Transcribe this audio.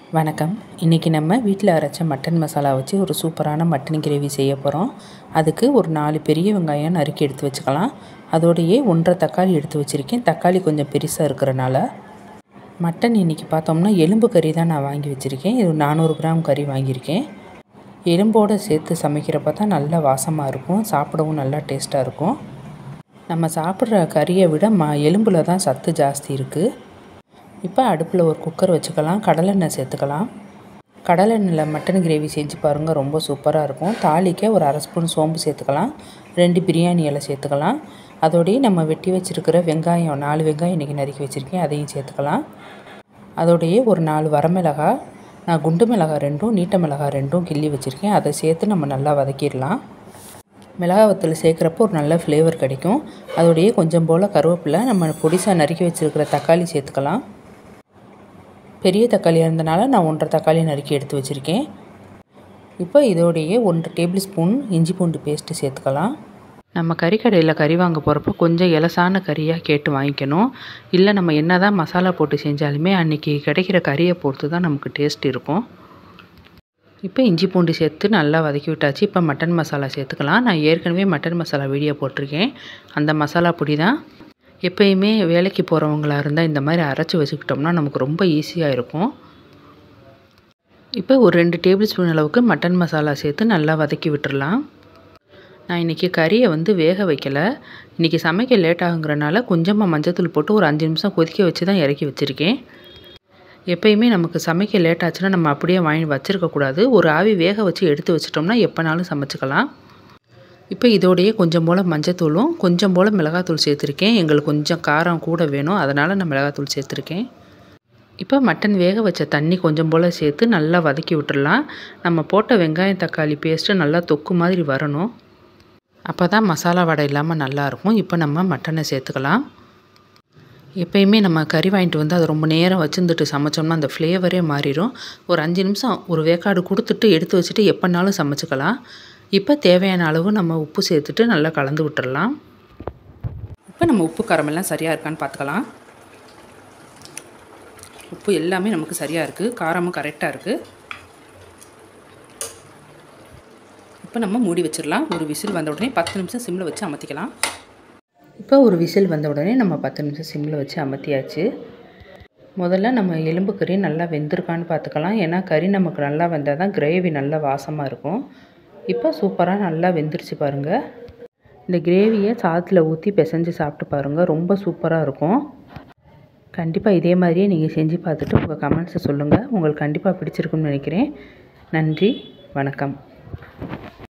வணக்கம் இன்றைக்கி நம்ம வீட்டில் அரைச்ச மட்டன் மசாலா வச்சு ஒரு சூப்பரான மட்டன் கிரேவி செய்ய போகிறோம் அதுக்கு ஒரு நாலு பெரிய வெங்காயம் நறுக்கி எடுத்து வச்சுக்கலாம் அதோடையே ஒன்றரை தக்காளி எடுத்து வச்சுருக்கேன் தக்காளி கொஞ்சம் பெருசாக இருக்கிறனால மட்டன் இன்றைக்கி பார்த்தோம்னா எலும்பு கறி தான் நான் வாங்கி வச்சுருக்கேன் இது நானூறு கிராம் கறி வாங்கியிருக்கேன் எலும்போடு சேர்த்து சமைக்கிறப்ப தான் நல்லா வாசமாக இருக்கும் சாப்பிடவும் நல்லா டேஸ்ட்டாக இருக்கும் நம்ம சாப்பிட்ற கறியை விட ம எலும்பில் தான் சத்து ஜாஸ்தி இருக்குது இப்போ அடுப்பில் ஒரு குக்கர் வச்சுக்கலாம் கடலெண்ணெய் சேர்த்துக்கலாம் கடலெண்ணெயில் மட்டன் கிரேவி செஞ்சு பாருங்கள் ரொம்ப சூப்பராக இருக்கும் தாளிக்க ஒரு அரை ஸ்பூன் சோம்பு சேர்த்துக்கலாம் ரெண்டு பிரியாணி இலை சேர்த்துக்கலாம் அதோடய நம்ம வெட்டி வச்சுருக்கிற வெங்காயம் நாலு வெங்காயம் இன்றைக்கி நறுக்கி வச்சுருக்கேன் அதையும் சேர்த்துக்கலாம் அதோடையே ஒரு நாலு வரமிளகாய் நான் குண்டு மிளகாய் ரெண்டும் நீட்ட மிளகாய் ரெண்டும் கிள்ளி வச்சுருக்கேன் அதை சேர்த்து நம்ம நல்லா வதக்கிடலாம் மிளகாய் வத்தல் சேர்க்குறப்போ ஒரு நல்ல ஃப்ளேவர் கிடைக்கும் அதோடையே கொஞ்சம் போல் கருவேப்பிலை நம்ம பொடிசாக நறுக்கி வச்சுருக்கிற தக்காளி சேர்த்துக்கலாம் பெரிய தக்காளியாக இருந்தனால நான் ஒன்றரை தக்காளி நறுக்கி எடுத்து வச்சுருக்கேன் இப்போ இதோடையே ஒன்றரை டேபிள் ஸ்பூன் இஞ்சி பூண்டு பேஸ்ட்டு சேர்த்துக்கலாம் நம்ம கறிக்கடையில் கறி வாங்க போகிறப்போ கொஞ்சம் இலசான கறியாக கேட்டு வாங்கிக்கணும் இல்லை நம்ம என்ன தான் மசாலா போட்டு செஞ்சாலுமே அன்றைக்கி கிடைக்கிற கறியை பொறுத்து தான் நமக்கு டேஸ்ட் இருக்கும் இப்போ இஞ்சி பூண்டு சேர்த்து நல்லா வதக்கி விட்டாச்சு இப்போ மட்டன் மசாலா சேர்த்துக்கலாம் நான் ஏற்கனவே மட்டன் மசாலா வீடியோ போட்டிருக்கேன் அந்த மசாலா பொடி தான் எப்பயுமே வேலைக்கு போகிறவங்களா இருந்தால் இந்த மாதிரி அரைச்சி வச்சுக்கிட்டோம்னா நமக்கு ரொம்ப ஈஸியாக இருக்கும் இப்போ ஒரு ரெண்டு டேபிள் ஸ்பூன் அளவுக்கு மட்டன் மசாலா சேர்த்து நல்லா வதக்கி விட்டுறலாம் நான் இன்றைக்கி கறியை வந்து வேக வைக்கலை இன்றைக்கி சமைக்க லேட் ஆகுங்கிறனால கொஞ்சமாக மஞ்சத்தூள் போட்டு ஒரு அஞ்சு நிமிஷம் கொதிக்க வச்சு தான் இறக்கி வச்சுருக்கேன் எப்பயுமே நமக்கு சமைக்க லேட் ஆச்சுன்னா நம்ம அப்படியே வாங்கி வச்சுருக்கக்கூடாது ஒரு ஆவி வேக வச்சு எடுத்து வச்சிட்டோம்னா எப்போனாலும் சமைச்சிக்கலாம் இப்போ இதோடையே கொஞ்சம் போல் மஞ்சத்தூளும் கொஞ்சம் போல் மிளகாத்தூள் சேர்த்துருக்கேன் எங்களுக்கு கொஞ்சம் காரம் கூட வேணும் அதனால் நான் மிளகாத்தூள் சேர்த்துருக்கேன் இப்போ மட்டன் வேக வச்ச தண்ணி கொஞ்சம் போல் சேர்த்து நல்லா வதக்கி விட்டுடலாம் நம்ம போட்ட வெங்காயம் தக்காளி பேஸ்ட்டு நல்லா தொக்கு மாதிரி வரணும் அப்போ தான் மசாலா வடை இல்லாமல் நல்லாயிருக்கும் இப்போ நம்ம மட்டனை சேர்த்துக்கலாம் எப்பயுமே நம்ம கறி வாங்கிட்டு வந்து அதை ரொம்ப நேரம் வச்சுருந்துட்டு சமைச்சோம்னா அந்த ஃப்ளேவரே மாறிடும் ஒரு அஞ்சு நிமிஷம் ஒரு வேக்காடு கொடுத்துட்டு எடுத்து வச்சுட்டு எப்போனாலும் சமைச்சிக்கலாம் இப்போ தேவையான அளவு நம்ம உப்பு சேர்த்துட்டு நல்லா கலந்து விட்டுறலாம் இப்போ நம்ம உப்பு காரமெல்லாம் சரியாக இருக்கான்னு பார்த்துக்கலாம் உப்பு எல்லாமே நமக்கு சரியாக இருக்குது காரமும் கரெக்டாக இருக்குது இப்போ நம்ம மூடி வச்சிடலாம் ஒரு விசில் வந்த உடனே பத்து நிமிஷம் சிம்மில் வச்சு அமர்த்திக்கலாம் இப்போ ஒரு விசில் வந்த உடனே நம்ம பத்து நிமிஷம் சிம்மில் வச்சு அமர்த்தியாச்சு முதல்ல நம்ம எலும்பு கறி நல்லா வெந்திருக்கான்னு பார்த்துக்கலாம் ஏன்னா கறி நமக்கு நல்லா வெந்தால் தான் கிரேவி நல்லா வாசமாக இருக்கும் இப்போ சூப்பராக நல்லா வெந்துருச்சு பாருங்கள் இந்த கிரேவியை சாதத்தில் ஊற்றி பிசைஞ்சு சாப்பிட்டு பாருங்கள் ரொம்ப சூப்பராக இருக்கும் கண்டிப்பாக இதே மாதிரியே நீங்கள் செஞ்சு பார்த்துட்டு உங்கள் கமெண்ட்ஸை சொல்லுங்கள் உங்களுக்கு கண்டிப்பாக பிடிச்சிருக்குன்னு நினைக்கிறேன் நன்றி வணக்கம்